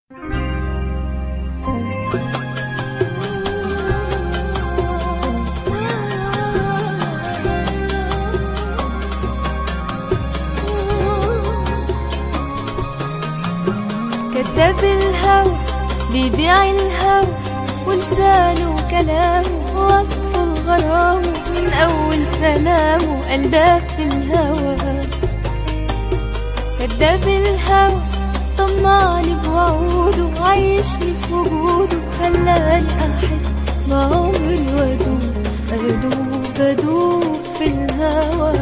كذاب الهوى بيبيع الهوى ولسانه وكلامه وصف الغرام من أول سلامه قال ده في الهوى كذاب الهوى طمعني بوعوده عايشني في وجوده خلاني أحس بعمري وأدوب أدوب أدوب في الهوى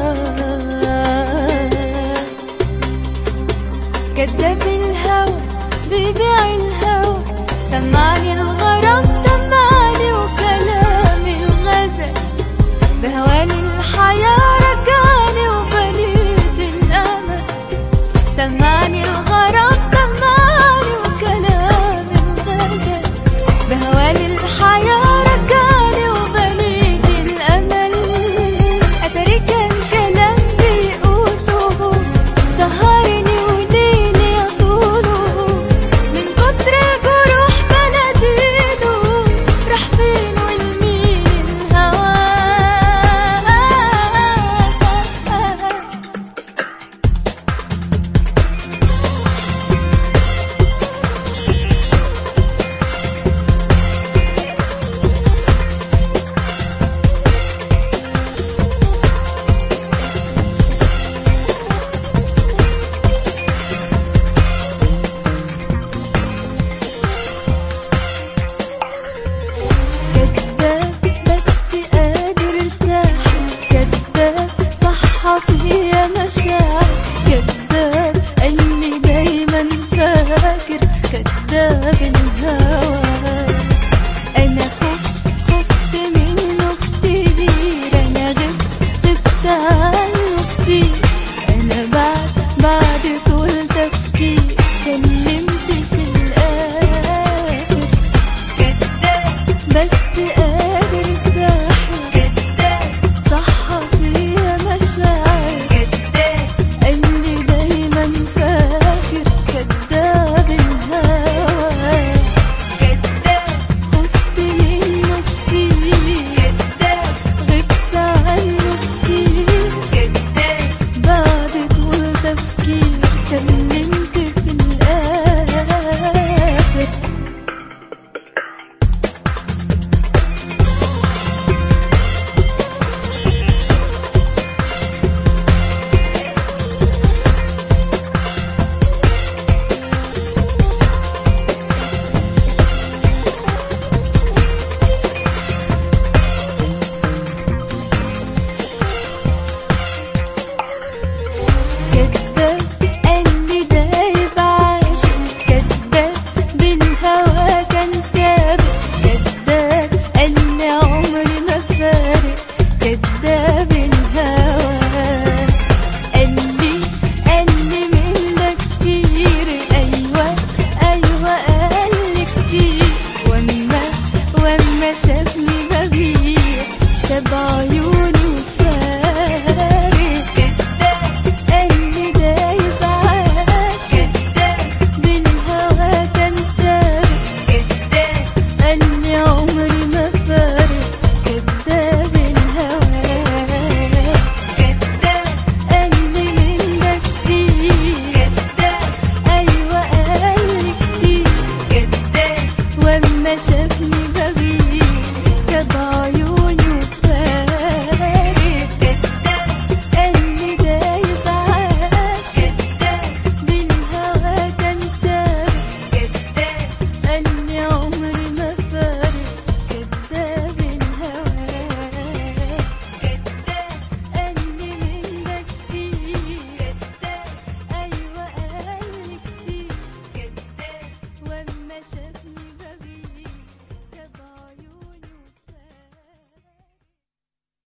كذاب الهوى بيبيع الهوى سمعني الغرام سمعني وكلامي الغزل بهواني الحياة رجعني وبنيت الأمل سمعني الغرام سمعني وكلامي الغزل بهواني الحياة رجعني وبنيت الأمل أتاري كان كلام بيقوله سهرني وليلي يطوله من كتر الجروح بناديله راح فين والمين الهوى كذاب بس قادر ساحل كذاب صحى فيا مشاعر كذاب قالي دايما فاكر كذاب الهوى